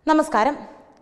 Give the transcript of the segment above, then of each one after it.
നമസ്കാരം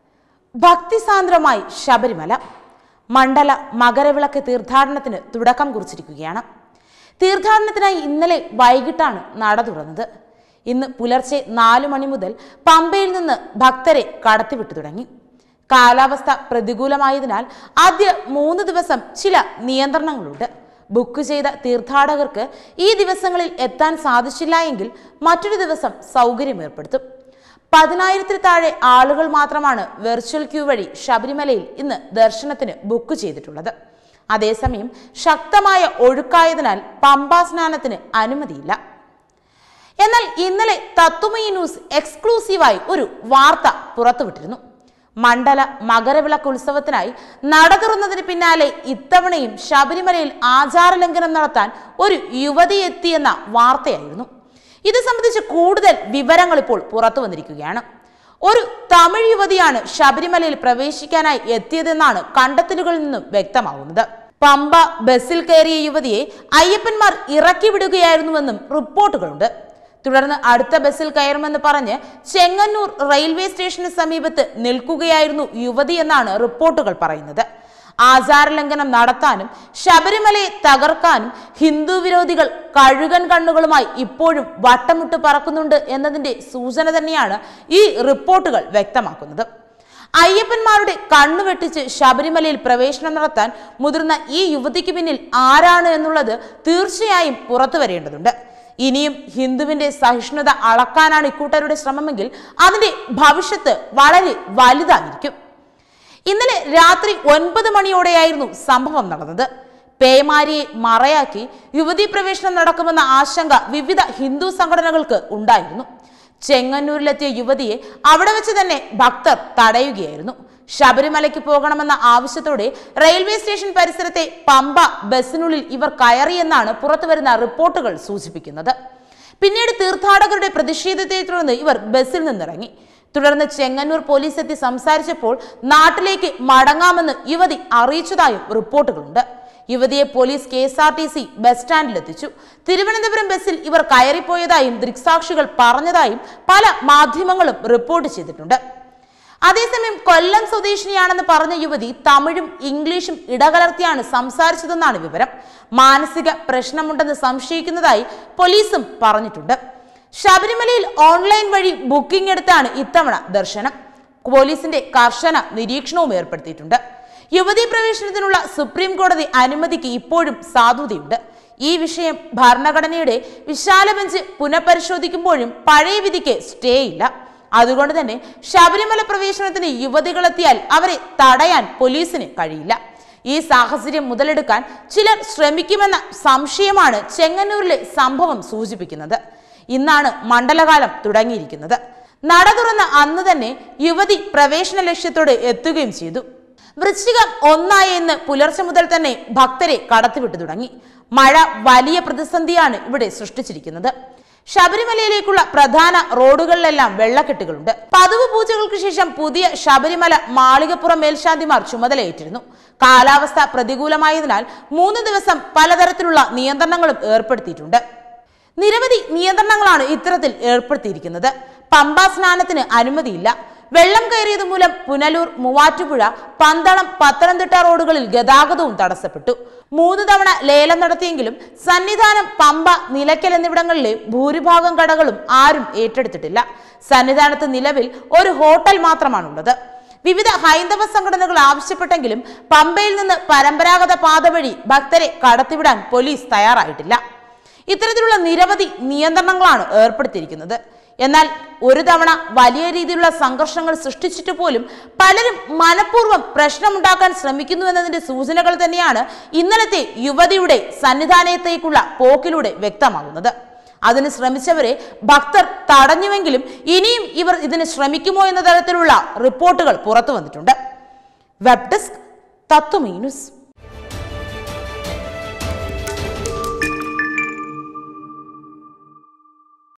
ഭക്തിസാന്ദ്രമായി ശബരിമല മണ്ഡല മകരവിളക്ക് തീർത്ഥാടനത്തിന് തുടക്കം കുറിച്ചിരിക്കുകയാണ് തീർത്ഥാടനത്തിനായി ഇന്നലെ വൈകിട്ടാണ് നട തുറന്നത് ഇന്ന് പുലർച്ചെ നാലു മണി മുതൽ പമ്പയിൽ നിന്ന് ഭക്തരെ കടത്തിവിട്ടു തുടങ്ങി കാലാവസ്ഥ പ്രതികൂലമായതിനാൽ ആദ്യ മൂന്ന് ദിവസം ചില നിയന്ത്രണങ്ങളുണ്ട് ബുക്ക് ചെയ്ത തീർത്ഥാടകർക്ക് ഈ ദിവസങ്ങളിൽ എത്താൻ സാധിച്ചില്ല എങ്കിൽ മറ്റൊരു ദിവസം സൗകര്യം ഏർപ്പെടുത്തും പതിനായിരത്തിൽ താഴെ ആളുകൾ മാത്രമാണ് വെർച്വൽ ക്യൂ വഴി ശബരിമലയിൽ ഇന്ന് ദർശനത്തിന് ബുക്ക് ചെയ്തിട്ടുള്ളത് അതേസമയം ശക്തമായ ഒഴുക്കായതിനാൽ പമ്പാ സ്നാനത്തിന് അനുമതിയില്ല എന്നാൽ ഇന്നലെ തത്തുമയി ന്യൂസ് എക്സ്ക്ലൂസീവായി ഒരു വാർത്ത പുറത്തുവിട്ടിരുന്നു മണ്ഡല മകരവിളക്ക് ഉത്സവത്തിനായി നട തുറന്നതിന് പിന്നാലെ ഇത്തവണയും ശബരിമലയിൽ ആചാരലംഘനം നടത്താൻ ഒരു യുവതി എത്തിയെന്ന വാർത്തയായിരുന്നു ഇത് സംബന്ധിച്ച് കൂടുതൽ വിവരങ്ങൾ ഇപ്പോൾ പുറത്തു വന്നിരിക്കുകയാണ് ഒരു തമിഴ് യുവതിയാണ് ശബരിമലയിൽ പ്രവേശിക്കാനായി എത്തിയതെന്നാണ് കണ്ടെത്തലുകളിൽ നിന്നും വ്യക്തമാകുന്നത് പമ്പ ബസ്സിൽ കയറിയ യുവതിയെ അയ്യപ്പന്മാർ ഇറക്കി വിടുകയായിരുന്നുവെന്നും റിപ്പോർട്ടുകളുണ്ട് തുടർന്ന് അടുത്ത ബസ്സിൽ കയറുമെന്ന് പറഞ്ഞ് ചെങ്ങന്നൂർ റെയിൽവേ സ്റ്റേഷന് സമീപത്ത് നിൽക്കുകയായിരുന്നു യുവതി എന്നാണ് റിപ്പോർട്ടുകൾ പറയുന്നത് ആചാരലംഘനം നടത്താനും ശബരിമലയെ തകർക്കാനും ഹിന്ദു വിരോധികൾ കഴുകൻ കണ്ണുകളുമായി ഇപ്പോഴും വട്ടമുട്ട് പറക്കുന്നുണ്ട് എന്നതിന്റെ സൂചന തന്നെയാണ് ഈ റിപ്പോർട്ടുകൾ വ്യക്തമാക്കുന്നത് അയ്യപ്പന്മാരുടെ കണ്ണു വെട്ടിച്ച് ശബരിമലയിൽ പ്രവേശനം നടത്താൻ മുതിർന്ന ഈ യുവതിക്ക് പിന്നിൽ ആരാണ് എന്നുള്ളത് തീർച്ചയായും പുറത്തു വരേണ്ടതുണ്ട് ഇനിയും ഹിന്ദുവിന്റെ സഹിഷ്ണുത അളക്കാനാണ് ഇക്കൂട്ടരുടെ ശ്രമമെങ്കിൽ അതിന്റെ ഭവിഷ്യത്ത് വളരെ വലുതായിരിക്കും ഇന്നലെ രാത്രി ഒൻപത് മണിയോടെയായിരുന്നു സംഭവം നടന്നത് പേമാരിയെ മറയാക്കി യുവതീ പ്രവേശനം നടക്കുമെന്ന ആശങ്ക വിവിധ ഹിന്ദു സംഘടനകൾക്ക് ഉണ്ടായിരുന്നു ചെങ്ങന്നൂരിലെത്തിയ യുവതിയെ അവിടെ വെച്ച് തന്നെ ഭക്തർ തടയുകയായിരുന്നു ശബരിമലയ്ക്ക് പോകണമെന്ന ആവശ്യത്തോടെ റെയിൽവേ സ്റ്റേഷൻ പരിസരത്തെ പമ്പ ബസ്സിനുള്ളിൽ ഇവർ കയറിയെന്നാണ് പുറത്തുവരുന്ന റിപ്പോർട്ടുകൾ സൂചിപ്പിക്കുന്നത് പിന്നീട് തീർത്ഥാടകരുടെ പ്രതിഷേധത്തെ തുടർന്ന് ഇവർ ബസ്സിൽ നിന്നിറങ്ങി തുടർന്ന് ചെങ്ങന്നൂർ പോലീസ് എത്തി സംസാരിച്ചപ്പോൾ നാട്ടിലേക്ക് മടങ്ങാമെന്ന് യുവതി അറിയിച്ചതായും റിപ്പോർട്ടുകളുണ്ട് യുവതിയെ police K S R T C bus സ്റ്റാൻഡിലെത്തിച്ചു തിരുവനന്തപുരം ബസ്സിൽ ഇവർ കയറിപ്പോയതായും ദൃക്സാക്ഷികൾ പറഞ്ഞതായും പല മാധ്യമങ്ങളും റിപ്പോർട്ട് ചെയ്തിട്ടുണ്ട് അതേസമയം കൊല്ലം സ്വദേശിനിയാണെന്ന് പറഞ്ഞ യുവതി തമിഴും ഇംഗ്ലീഷും ഇടകലർത്തിയാണ് സംസാരിച്ചതെന്നാണ് വിവരം മാനസിക പ്രശ്നമുണ്ടെന്ന് സംശയിക്കുന്നതായി പോലീസും പറഞ്ഞിട്ടുണ്ട് ശബരിമലയിൽ ഓൺലൈൻ വഴി ബുക്കിംഗ് എടുത്താണ് ഇത്തവണ ദർശനം പോലീസിന്റെ കർശന നിരീക്ഷണവും ഏർപ്പെടുത്തിയിട്ടുണ്ട് യുവതീ പ്രവേശനത്തിനുള്ള സുപ്രീം കോടതി അനുമതിക്ക് ഇപ്പോഴും സാധുതയുണ്ട് ഈ വിഷയം ഭരണഘടനയുടെ വിശാല ബെഞ്ച് പുനഃപരിശോധിക്കുമ്പോഴും പഴയ വിധിക്ക് സ്റ്റേ ഇല്ല അതുകൊണ്ട് തന്നെ ശബരിമല പ്രവേശനത്തിന് യുവതികളെത്തിയാൽ അവരെ തടയാൻ പോലീസിന് കഴിയില്ല ഈ സാഹചര്യം മുതലെടുക്കാൻ ചിലർ ശ്രമിക്കുമെന്ന സംശയമാണ് ചെങ്ങന്നൂരിലെ സംഭവം സൂചിപ്പിക്കുന്നത് ഇന്നാണ് മണ്ഡലകാലം തുടങ്ങിയിരിക്കുന്നത് നട തുറന്ന അന്ന് തന്നെ യുവതി പ്രവേശന ലക്ഷ്യത്തോടെ എത്തുകയും ചെയ്തു വൃശ്ചികം ഒന്നായ ഇന്ന് പുലർച്ചെ മുതൽ തന്നെ ഭക്തരെ കടത്തിവിട്ടു തുടങ്ങി മഴ വലിയ പ്രതിസന്ധിയാണ് ഇവിടെ സൃഷ്ടിച്ചിരിക്കുന്നത് ശബരിമലയിലേക്കുള്ള പ്രധാന റോഡുകളിലെല്ലാം വെള്ളക്കെട്ടുകളുണ്ട് പതിവ് പൂജകൾക്ക് ശേഷം പുതിയ ശബരിമല മാളികപ്പുറം മേൽശാന്തിമാർ ചുമതലയേറ്റിരുന്നു കാലാവസ്ഥ പ്രതികൂലമായതിനാൽ മൂന്ന് ദിവസം പലതരത്തിലുള്ള നിയന്ത്രണങ്ങളും ഏർപ്പെടുത്തിയിട്ടുണ്ട് നിരവധി നിയന്ത്രണങ്ങളാണ് ഇത്തരത്തിൽ ഏർപ്പെടുത്തിയിരിക്കുന്നത് പമ്പാ സ്നാനത്തിന് അനുമതിയില്ല വെള്ളം കയറിയത് മൂലം പുനലൂർ മൂവാറ്റുപുഴ പന്തളം പത്തനംതിട്ട റോഡുകളിൽ ഗതാഗതവും തടസ്സപ്പെട്ടു മൂന്ന് തവണ ലേലം നടത്തിയെങ്കിലും സന്നിധാനം പമ്പ നിലയ്ക്കൽ എന്നിവിടങ്ങളിലെ ഭൂരിഭാഗം കടകളും ആരും ഏറ്റെടുത്തിട്ടില്ല സന്നിധാനത്ത് നിലവിൽ ഒരു ഹോട്ടൽ മാത്രമാണുള്ളത് വിവിധ ഹൈന്ദവ സംഘടനകൾ ആവശ്യപ്പെട്ടെങ്കിലും പമ്പയിൽ നിന്ന് പരമ്പരാഗത പാത വഴി ഭക്തരെ കടത്തിവിടാൻ പോലീസ് തയ്യാറായിട്ടില്ല ഇത്തരത്തിലുള്ള നിരവധി നിയന്ത്രണങ്ങളാണ് ഏർപ്പെടുത്തിയിരിക്കുന്നത് എന്നാൽ ഒരു തവണ വലിയ രീതിയിലുള്ള സംഘർഷങ്ങൾ സൃഷ്ടിച്ചിട്ട് പോലും പലരും മനഃപൂർവ്വം പ്രശ്നമുണ്ടാക്കാൻ ശ്രമിക്കുന്നു എന്നതിന്റെ സൂചനകൾ തന്നെയാണ് ഇന്നലത്തെ യുവതിയുടെ സന്നിധാനത്തേക്കുള്ള പോക്കിലൂടെ വ്യക്തമാകുന്നത് അതിന് ശ്രമിച്ചവരെ ഭക്തർ തടഞ്ഞുവെങ്കിലും ഇനിയും ഇവർ ഇതിന് ശ്രമിക്കുമോ എന്ന തരത്തിലുള്ള റിപ്പോർട്ടുകൾ പുറത്തു വന്നിട്ടുണ്ട് വെബ് ഡെസ്ക് തത്വമീ ന്യൂസ്